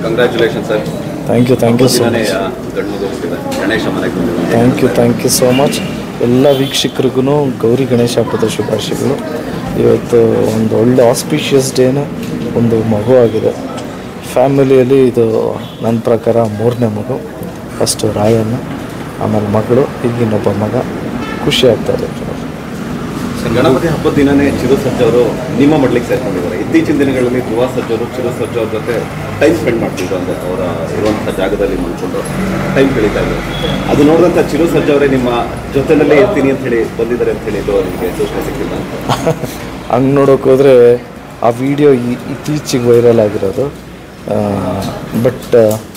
congratulation sir thank you thank you so ದಿನನೇ much ಆ, ಗಂಡು ಮಗು ಹುಟ್ಟಿದೆ ಗಣೇಶ ಮನೆಗೆ ಬಂದಿದ್ದಾನೆ thank you thank you so much ಎಲ್ಲ ವೀಕ್ಷಕರಿಗೂ ಗೌರಿ ಗಣೇಶ ಹಬ್ಬದ ಶುಭಾಶಯಗಳು ಇವತ್ತು ಒಂದು ಒಳ್ಳೆ ಆಸ್ಪಿಷಿಯಸ್ ಡೇನ ಒಂದು ಮಗು ಆಗಿದೆ ಫ್ಯಾಮಿಲಿಯಲ್ಲಿ ಇದು ನನ್ನ ಪ್ರಕಾರ ಮೂರನೇ ಮಗು ಫಸ್ಟು ರಾಯಣ್ಣ ಆಮೇಲೆ ಮಗಳು ಈಗಿನೊಬ್ಬ ಮಗ ಖುಷಿ ಆಗ್ತಾ ಇದೆ ಸರ್ ಗಣಪತಿ ಹಬ್ಬದ ದಿನನೇ ಚಿರು ಸಜ್ಜ ಅವರು ನಿಮ್ಮ ಮಡ್ಲಿಗೆ ಸೇರ್ಕೊಂಡಿದ್ದಾರೆ ಇತ್ತೀಚಿನ ದಿನಗಳಲ್ಲಿ ಧ್ರುವ ಸಜ್ಜ ಅವರು ಚಿರು ಸಜ್ಜ ಅವ್ರ ಜೊತೆ ಟೈಮ್ ಸ್ಪೆಂಡ್ ಮಾಡ್ತಿದ್ರು ಅಂದರೆ ಅವರ ಇರುವಂಥ ಜಾಗದಲ್ಲಿ ಮಾಡ್ಕೊಂಡು ಟೈಮ್ ಕಳೀತಾ ಇದ್ರು ಅದು ನೋಡಿದಂಥ ಚಿರು ಸಜ್ಜ ಅವರೇ ನಿಮ್ಮ ಜೊತೆನಲ್ಲೇ ಇರ್ತೀನಿ ಅಂತ ಹೇಳಿ ಬಂದಿದ್ದಾರೆ ಅಂತ ಹೇಳಿ ಇದು ನಿಮಗೆ ಸೂಚನೆ ಸಿಕ್ಕಿಲ್ಲ ಹಂಗೆ ನೋಡೋಕೆ ಹೋದರೆ ಆ ವಿಡಿಯೋ ಇತ್ತೀಚೆಗೆ ವೈರಲ್ ಆಗಿರೋದು ಬಟ್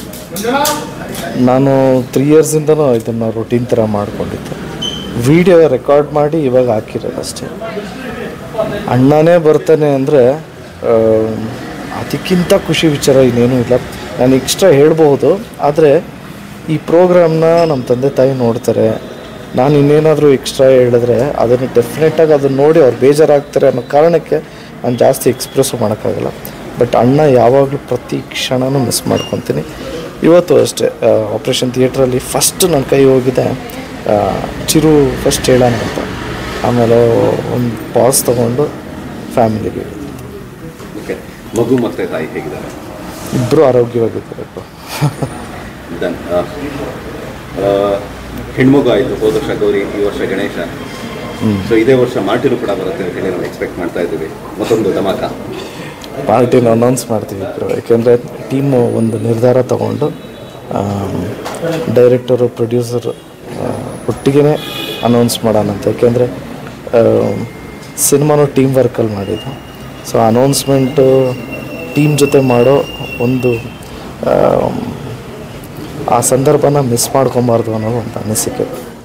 ನಾನು ತ್ರೀ ಇಯರ್ಸಿಂದನೂ ಇದನ್ನು ರೊಟೀನ್ ಥರ ಮಾಡ್ಕೊಂಡಿದ್ದೆ ವಿಡಿಯೋ ರೆಕಾರ್ಡ್ ಮಾಡಿ ಇವಾಗ ಹಾಕಿರೋದು ಅಷ್ಟೇ ಅಣ್ಣನೇ ಬರ್ತಾನೆ ಅಂದರೆ ಅದಕ್ಕಿಂತ ಖುಷಿ ವಿಚಾರ ಇನ್ನೇನೂ ಇಲ್ಲ ನಾನು ಎಕ್ಸ್ಟ್ರಾ ಹೇಳ್ಬೋದು ಆದರೆ ಈ ಪ್ರೋಗ್ರಾಮ್ನ ನಮ್ಮ ತಂದೆ ತಾಯಿ ನೋಡ್ತಾರೆ ನಾನು ಇನ್ನೇನಾದರೂ ಎಕ್ಸ್ಟ್ರಾ ಹೇಳಿದ್ರೆ ಅದನ್ನು ಡೆಫಿನೆಟಾಗಿ ಅದನ್ನು ನೋಡಿ ಅವ್ರು ಬೇಜಾರಾಗ್ತಾರೆ ಅನ್ನೋ ಕಾರಣಕ್ಕೆ ನಾನು ಜಾಸ್ತಿ ಎಕ್ಸ್ಪ್ರೆಸ್ಸು ಮಾಡೋಕ್ಕಾಗಲ್ಲ ಬಟ್ ಅಣ್ಣ ಯಾವಾಗಲೂ ಪ್ರತಿ ಕ್ಷಣನೂ ಮಿಸ್ ಮಾಡ್ಕೊತೀನಿ ಇವತ್ತು ಅಷ್ಟೇ ಆಪ್ರೇಷನ್ ಥಿಯೇಟ್ರಲ್ಲಿ ಫಸ್ಟ್ ನನ್ನ ಕೈ ಹೋಗಿದೆ ಆ, ಚಿರು ಫಸ್ಟ್ ಹೇಳೋಣ ಅಂತ ಆಮೇಲೆ ಒಂದು ಪಾಸ್ ತೊಗೊಂಡು ಫ್ಯಾಮಿಲಿಗೆ ಓಕೆ ಮಗು ಮತ್ತು ತಾಯಿ ಹೇಗಿದ್ದಾರೆ ಇಬ್ಬರು ಆರೋಗ್ಯವಾಗಿದ್ದಾರೆ ಡನ್ ಹೆಣ್ಮಗು ಆಯಿತು ಹೋದ ವರ್ಷ ಗೌರಿ ಈ ವರ್ಷ ಗಣೇಶ ಸೊ ಇದೇ ವರ್ಷ ಮಾರ್ಟಿನು ಕೂಡ ಬರುತ್ತೆ ಅಂತ ಹೇಳಿ ನಾವು ಎಕ್ಸ್ಪೆಕ್ಟ್ ಮಾಡ್ತಾ ಇದ್ದೀವಿ ಮತ್ತೊಂದು ಧಮಾಕ ಪಾರ್ಟಿನ ಅನೌನ್ಸ್ ಮಾಡ್ತೀವಿ ಇಬ್ಬರು ಯಾಕೆಂದರೆ ಟೀಮು ಒಂದು ನಿರ್ಧಾರ ತಗೊಂಡು ಡೈರೆಕ್ಟರು ಪ್ರೊಡ್ಯೂಸರ್ ಒಟ್ಟಿಗೆ ಅನೌನ್ಸ್ ಮಾಡೋಣಂತ ಯಾಕೆಂದರೆ ಸಿನಿಮಾನು ಟೀಮ್ ವರ್ಕಲ್ಲಿ ಮಾಡಿದ್ದು ಸೊ ಅನೌನ್ಸ್ಮೆಂಟು ಟೀಮ್ ಜೊತೆ ಮಾಡೋ ಒಂದು ಆ, ಆ ಸಂದರ್ಭನ ಮಿಸ್ ಮಾಡ್ಕೊಬಾರ್ದು ಅನ್ನೋ ಒಂದು ಅನಿಸಿಕೆ